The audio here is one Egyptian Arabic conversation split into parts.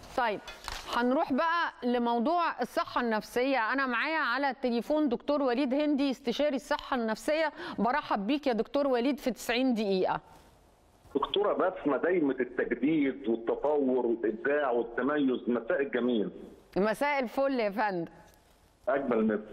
طيب هنروح بقى لموضوع الصحة النفسية أنا معايا على التليفون دكتور وليد هندي استشاري الصحة النفسية برحب بيك يا دكتور وليد في 90 دقيقة دكتورة بسمة دايمة التجديد والتطور والإبداع والتميز مساء الجميل مساء الفل يا فندم أجمل مثل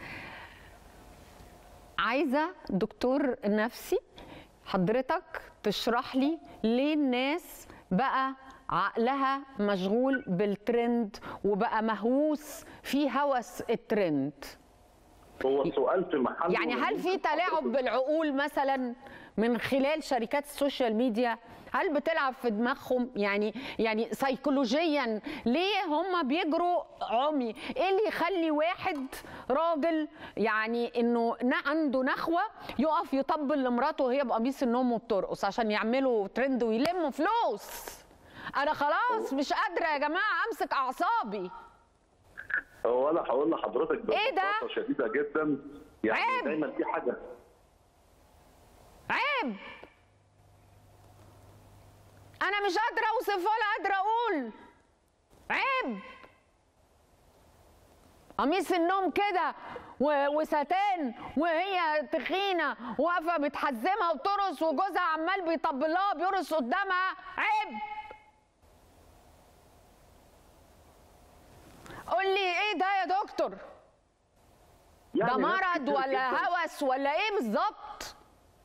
عايزة دكتور نفسي حضرتك تشرح لي ليه الناس بقى عقلها مشغول بالترند وبقى مهووس في هوس الترند هو سؤال في محل يعني هل في تلاعب بالعقول مثلا من خلال شركات السوشيال ميديا هل بتلعب في دماغهم يعني يعني سيكولوجيا ليه هم بيجروا عمي ايه اللي يخلي واحد راجل يعني انه عنده نخوه يقف يطبل لمراته وهي بقميص النوم وبترقص عشان يعملوا ترند ويلموا فلوس انا خلاص مش قادره يا جماعه امسك اعصابي هو انا هقول لحضرتك إيه ده؟ ببساطة شديده جدا يعني عيب. دايما في حاجه عيب انا مش قادره اوصف ولا قادره اقول عيب قميص النوم كده و- وستان وهي تخينه واقفه متحزمه وبترقص وجوزها عمال بيطبل لها بيرقص قدامها عيب قول لي ايه ده يا دكتور ده يعني ناس مرض كتير ولا جداً. هوس ولا ايه بالظبط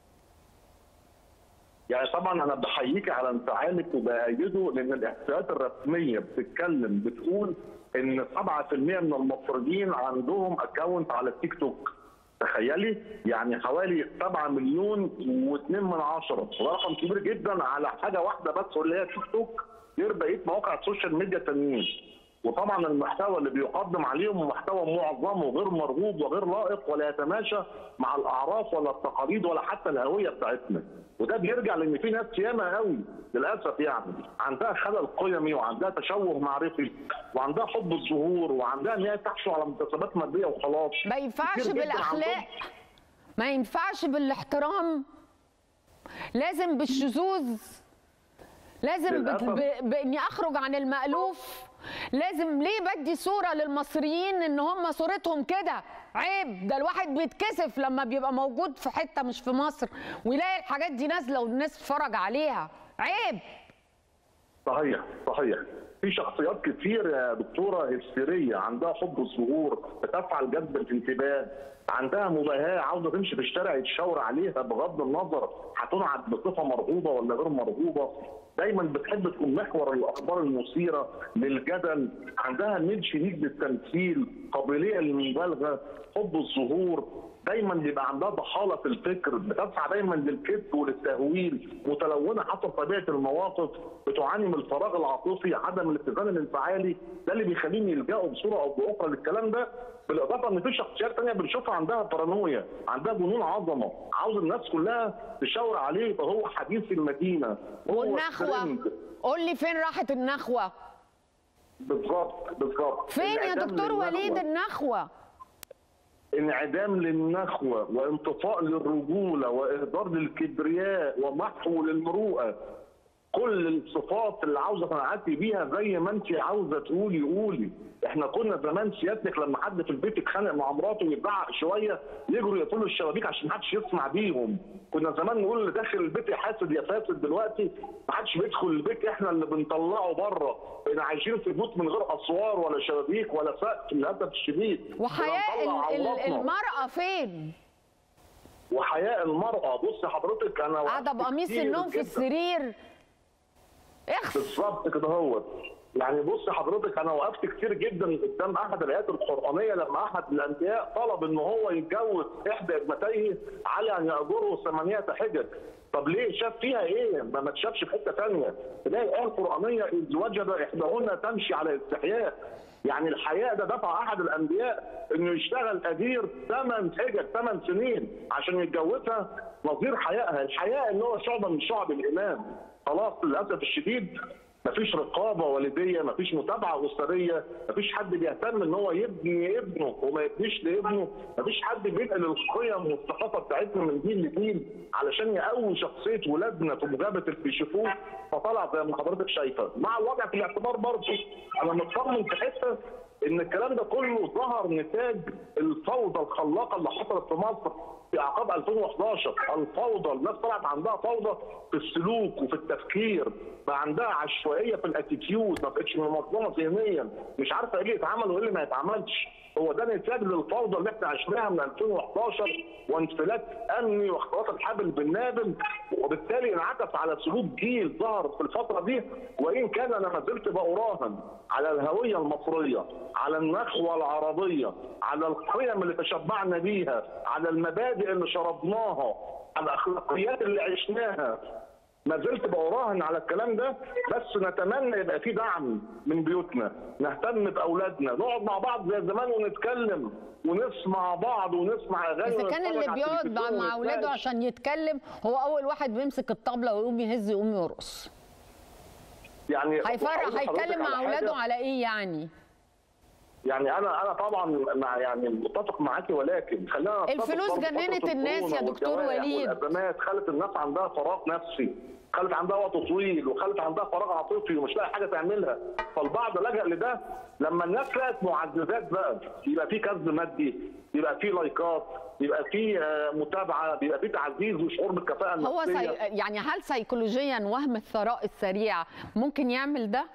يعني طبعا انا بحييك على انفعالك وبأيده لان الاحصائيات الرسميه بتتكلم بتقول ان 7% من المصريين عندهم اكونت على التيك توك تخيلي يعني حوالي 7 مليون و2 من عشرة رقم كبير جدا على حاجه واحده بس واللي هي تيك توك غير بقيه مواقع السوشيال ميديا التانيين وطبعا المحتوى اللي بيقدم عليهم محتوى معظمه غير مرغوب وغير لائق ولا يتماشى مع الاعراف ولا التقاليد ولا حتى الهويه بتاعتنا وده بيرجع لان في ناس ياما قوي للاسف يعني عندها خلل قيمي وعندها تشوه معرفي وعندها حب الظهور وعندها ان هي تحشو على مكتسبات ماديه وخلاص ما ينفعش كتير جداً بالاخلاق عندهم- ما ينفعش بالاحترام لازم بالشذوذ لازم بت- للأسف. ب- باني اخرج عن المالوف لازم ليه بدي صوره للمصريين ان هم صورتهم كده عيب ده الواحد بيتكسف لما بيبقى موجود في حته مش في مصر ويلاقي الحاجات دي نازله والناس تتفرج عليها عيب صحيح صحيح في شخصيات كتير يا دكتوره هستيريه عندها حب الظهور بتفعل جذب الانتباه عندها مباهاه عاوزه تمشي في الشارع يتشاور عليها بغض النظر هتنعت بصفه مرغوبه ولا غير مرغوبه دايما بتحب تكون محور الاخبار المثيره للجدل عندها ميل شديد بالتمثيل قابليه للمبالغه حب الظهور دايما بيبقى عندها ضحاله في الفكر بتسعى دايما للكذب وللتهويل متلونه حسب طبيعه المواقف بتعاني من الفراغ العاطفي عدم الاتزان الانفعالي ده اللي بيخليهم يلجأوا بصوره او باخرى للكلام ده بالاضافه ان في شخصيات ثانيه بنشوفها عندها بارانويا عندها جنون عظمه عاوز الناس كلها تشاور عليه يبقى هو حديث المدينه هو والنخوه الترند. قول لي فين راحت النخوه بالظبط بالظبط فين يا انعدام دكتور للنخوة. وليد النخوه انعدام للنخوة وانطفاء للرجولة وإهدار للكبرياء ومحو للمروءة كل الصفات اللي عاوزة تنعتي بيها زي ما انت عاوزة تقولي قولي احنا كنا زمان سيادتك لما حد في البيت يتخانق مع مراته ويزعق شويه يجروا يقفلوا الشبابيك عشان ما حدش يسمع بيهم كنا زمان نقول اللي داخل البيت يا حاسد يا فاسد دلوقتي ما حدش بيدخل البيت احنا اللي بنطلعه بره بقينا عايشين في بيوت من غير اسوار ولا شبابيك ولا سقف للاسف الشديد وحياء بنطلع ال- ال- عوراتنا. المراه فين وحياء المرأة بص حضرتك أنا قاعده وقفت بقميص كتير النوم في جداً. السرير اخس بالظبط كده هو يعني بص حضرتك أنا وقفت كتير جدا قدام أحد الآيات القرآنية لما أحد الأنبياء طلب إن هو يتجوز إحدى ابنتيه على أن يأجره ثمانية حجج طب ليه شاف فيها ايه؟ ما ما تشافش في حته ثانيه، تلاقي الايه القرانيه اذ وجد احداهن تمشي على استحياء، يعني الحياء ده دفع احد الانبياء انه يشتغل اجير ثمان حجج ثمان سنين عشان يتجوزها نظير حيائها، الحياء اللي هو شعبه من شعب الايمان، خلاص للاسف الشديد مفيش رقابه والديه مفيش متابعه اسريه مفيش حد بيهتم ان هو يبني ابنه وما يبنيش لابنه مفيش حد بينقل القيم والثقافه بتاعتنا من جيل لجيل علشان يقوي شخصيه ولادنا في مجابهه اللي بيشوفوه فطلع زي ما حضرتك شايفه مع الوضع في الاعتبار برضه انا مطمن في حته ان الكلام ده كله ظهر نتاج الفوضى الخلاقه اللي حصلت في مصر في اعقاب 2011 الفوضى الناس طلعت عندها فوضى في السلوك وفي التفكير بقى عندها عشوائيه في الاتيتيود ما بقتش منظمه ذهنيا مش عارفه ايه اللي يتعمل وايه اللي ما يتعملش هو ده نتاج للفوضى اللي احنا عشناها من 2011 وانفلات امني واختلاط الحبل بالنابل وبالتالي انعكس على سلوك جيل ظهر في الفتره دي وان كان انا ما زلت براهن على الهويه المصريه على النخوه العربيه على القيم اللي تشبعنا بيها على المبادئ اللي شربناها على الاخلاقيات اللي عشناها ما زلت براهن على الكلام ده بس نتمنى يبقى في دعم من بيوتنا نهتم باولادنا نقعد مع بعض زي زمان ونتكلم ونسمع بعض ونسمع اغاني اذا كان ونتفرج اللي على بيقعد التلفزيون مع اولاده ونتناقش. عشان يتكلم هو اول واحد بيمسك الطبله ويقوم يهز ويقوم يرقص يعني هيفرح هقول لحضرتك هيتكلم على مع حاجة. اولاده على ايه يعني يعني انا انا طبعا مع يعني متفق معاكي ولكن خلينا نتفق الفلوس برضه جننت فترة الناس يا الكورونا دكتور والجوائع وليد. والازمات خلت الناس عندها فراغ نفسي خلت عندها وقت طويل وخلت عندها فراغ عاطفي ومش لاقي حاجه تعملها فالبعض لجأ لده لما الناس لقت معززات بقى يبقى في كسب مادي يبقى في لايكات يبقى في آه، متابعه بيبقى في تعزيز وشعور بالكفاءه هو النفسيه سي... يعني هل سيكولوجيا وهم الثراء السريع ممكن يعمل ده؟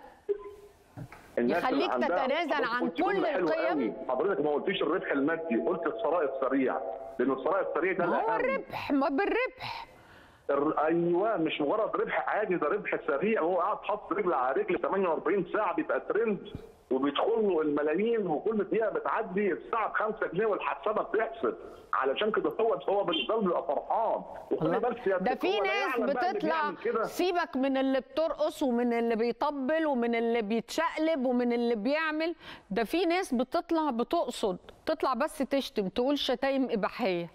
الناس اللي يخليك عندها- تتنازل حضرتك عن قلتي كل جملة حلوة القيم؟ قوي. حضرتك ما قلتيش الربح المادي قلت الثراء السريع لان الثراء السريع ده ما هو الأهم. الربح ما بالربح الر- ايوه مش مجرد ربح عادي ده ربح سريع هو قاعد حاطط رجل على رجل 48 ساعه بيبقى ترند وبيدخل له الملايين وكل دقيقه بتعدي الساعه ب 5 جنيه والحسابه بتحسب علشان كده هو هو بالنسبه له بيبقى فرحان وخلي بالك يا ده دكتور، في هو لا ناس يعلم بقى اللي بتطلع بيعمل كده. سيبك من اللي بترقص ومن اللي بيطبل ومن اللي بيتشقلب ومن اللي بيعمل ده في ناس بتطلع بتقصد تطلع بس تشتم تقول شتايم اباحيه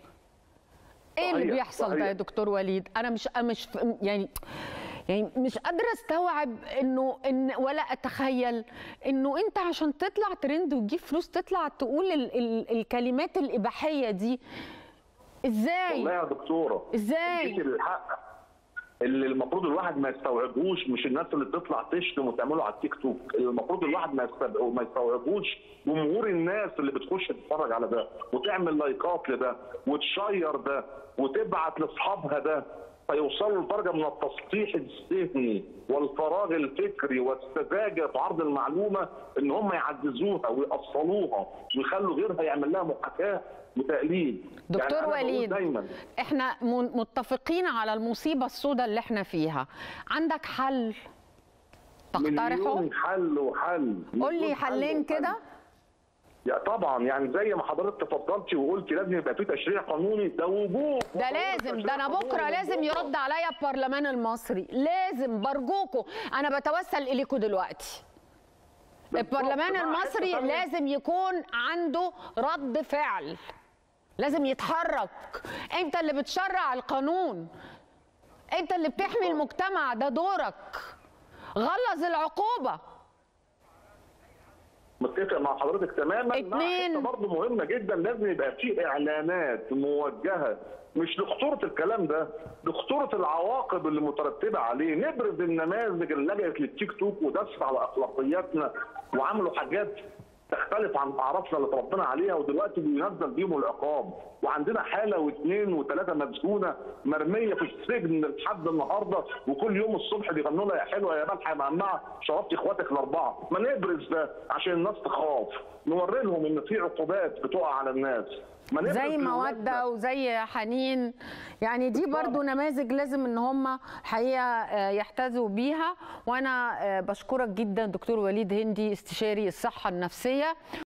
ايه اللي صحيح، بيحصل ده صحيح. يا دكتور وليد انا مش مش ف- يعني يعني مش قادره استوعب انه ان ولا اتخيل انه انت عشان تطلع ترند وتجيب فلوس تطلع تقول ال ال الكلمات الاباحيه دي ازاي والله يا دكتوره ازاي اديكي الحق اللي المفروض الواحد ما يستوعبوش مش الناس اللي بتطلع تشتم وتعمله على التيك توك اللي المفروض الواحد ما يستوعب- ما يستوعبوش جمهور الناس اللي بتخش تتفرج على ده وتعمل لايكات لده وتشير ده وتبعت لاصحابها ده فيوصلوا لدرجه من التسطيح الذهني والفراغ الفكري والسذاجه في عرض المعلومه ان هم يعززوها ويأصلوها ويخلوا غيرها يعمل لها محاكاه وتقليد دكتور يعني أنا بقول وليد دايما احنا من- متفقين على المصيبه السوداء اللي احنا فيها عندك حل تقترحه مليون حل وحل قول لي مليون حل حلين وحل. كده يا طبعا يعني زي ما حضرتك تفضلتي وقلتي لازم يبقى في تشريع قانوني ده وجوب ده لازم ده انا بكره لازم يرد عليا البرلمان المصري لازم برجوكوا انا بتوسل اليكم دلوقتي البرلمان المصري لازم يكون عنده رد فعل لازم يتحرك انت اللي بتشرع القانون انت اللي بتحمي المجتمع ده دورك غلظ العقوبه متفق مع حضرتك تماما اتنين. برضه مهمه جدا لازم يبقى في اعلانات موجهه مش لخطوره الكلام ده لخطوره العواقب اللي مترتبه عليه نبرز النماذج اللي لجأت للتيك توك ودست على اخلاقياتنا وعملوا حاجات تختلف عن اعرافنا اللي اتربينا عليها ودلوقتي بينزل بيهم العقاب وعندنا حاله واثنين وثلاثه مسجونه مرميه في السجن لحد النهارده وكل يوم الصبح بيغنوا لها يا حلوه يا ملحه يا مهمعه شربتي اخواتك الاربعه ما نبرز ده عشان الناس تخاف نوري لهم ان في عقوبات بتقع على الناس ما نبرز زي لولادنا. مودة وزي حنين يعني دي برضو نماذج لازم ان هم حقيقة آه، يحتذوا بيها وانا آه، بشكرك جدا دكتور وليد هندي استشاري الصحة النفسية